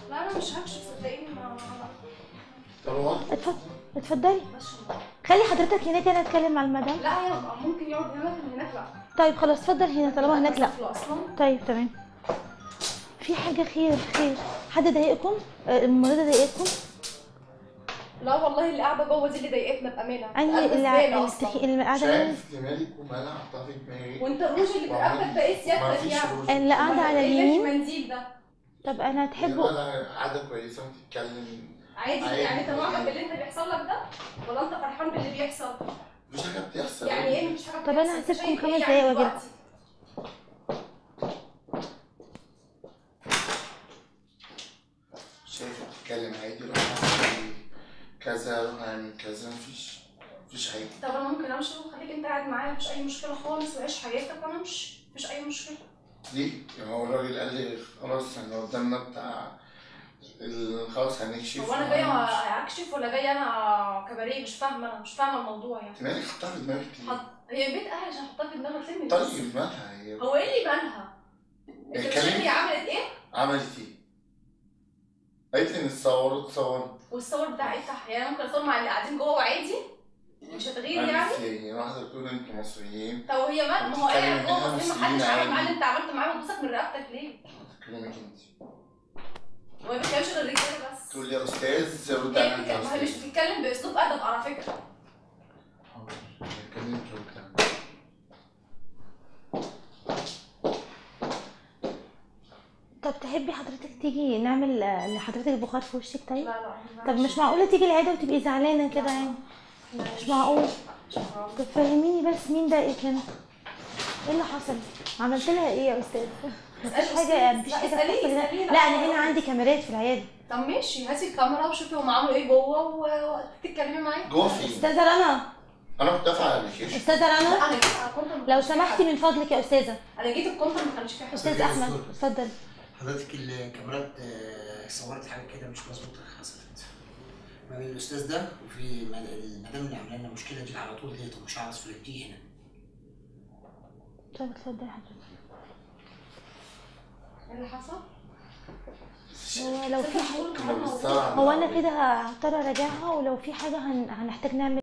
لا انا مش هكشف صدقيني ما طب هو اتفضل اتفضلي بس خلي حضرتك هناك انا اتكلم مع المدام لا هي ممكن يقعد هناك من هناك لا طيب خلاص اتفضل هنا طالما هناك لا طفل اصلا طيب تمام في حاجه خير خير حد ضايقكم آه، الممرضه ضايقتكم لا والله اللي قاعده جوه دي اللي ضايقتنا بامانه انهي قلب اللي زبالة اللي أصلاً. بتخي- اللي قاعده شايف دماغك ومالها حطها في دماغي وانت الروج اللي بيقابلك ده ايه سيادتك مفيش يعني روج. اللي قاعده على إيه اللي اليمين في المنديل ده طب انا تحبوا لا قاعدة كويسة وتتكلم عادي عادي. يعني انت معجب باللي انت بيحصل لك ده ولا انت فرحان باللي بيحصل مفيش حاجة بتحصل يعني ايه مفيش حاجه طب أنا بتحصل؟ هسيبكم شايف خمس إيه دقايق يعني وأجيلكم. دلوقتي؟ شايفة بتتكلم عادي روح اعمل كذا روح اعمل كذا مفيش مفيش حاجة طب انا ممكن امشي وخليك انت قاعد معايا مفيش اي مشكله خالص وعيش حياتك وانا امشي مفيش اي مشكله ليه؟ يعني هو الراجل قال لي خلاص احنا قدامنا بتاع ال- خلاص هنكشف هو انا جايه اكشف ولا جايه انا كباريه مش فاهمه انا مش فاهمه الموضوع يعني انت مالك حطها في دماغك ليه؟ حط هي بيت اهلي عشان احطها في دماغك ليه طيب مالها هي هو ايه اللي مالها؟ انت مش اتكلمت. شايف هي عملت ايه؟ عملت ايه؟ قالت لي نتصور اتصور والصور بتاع ايه بتاعها؟ يعني أنا ممكن اصور مع اللي قاعدين جوه عادي مش هتغير يعني؟ عملت ايه؟ واحدة بتقول انتوا مصريين طب وهي مال ما هو قاعد بتتكلم جوه منها مصري مسلمين محدش عمل عادي. معاه اللي انت عملته معاه وتبوسك من رقبتك ليه؟ بتكلمك انت هو ما بيتكلمش غير الرجاله بس تقول لي يا استاذ رد هي عليا بتتكلم- انت ما هي مش استاذ بتتكلم باسلوب ادب على فكره حاضر. بكلمك رد عليا. طب تحبي حضرتك تيجي نعمل آه، لحضرتك بخار في وشك لا طيب لا طب مش معقوله تيجي العياده وتبقي زعلانه كده يعني مش معقول طب فهميني بس مين ضايقك هنا ايه اللي حصل عملت لها ايه يا استاذ مفيش حاجه مفيش لا، حاجه اسأليه، بتحصل هنا اسأليه، لا انا هنا عندي كاميرات في العياده طب ماشي هاتي الكاميرا وشوفي هم عملوا ايه جوه و- وتتكلمي معايا جوه فين؟ استاذه رنا انا كنت دافع على الابلكيشن استاذه لا رنا انا جيت على كونتر ما لو كانش فيه سمحتي حد. من فضلك يا استاذه انا جيت الكونتر ما كانش فيه حد استاذ احمد اتفضل حضرتك الكاميرات آه، صورت حاجه كده مش مظبوطه حصلت ما بين الاستاذ ده وفي مد- المدام اللي عامله لنا المشكله دي على طول ديت ومش عارف فلتيه هنا طب اتفضل حضرتك ايه اللي حصل؟ هو لو في حاجه كنا بنستغرب هو انا كده هضطر اراجعها ولو في حاجه هن... هنحتاج نعمل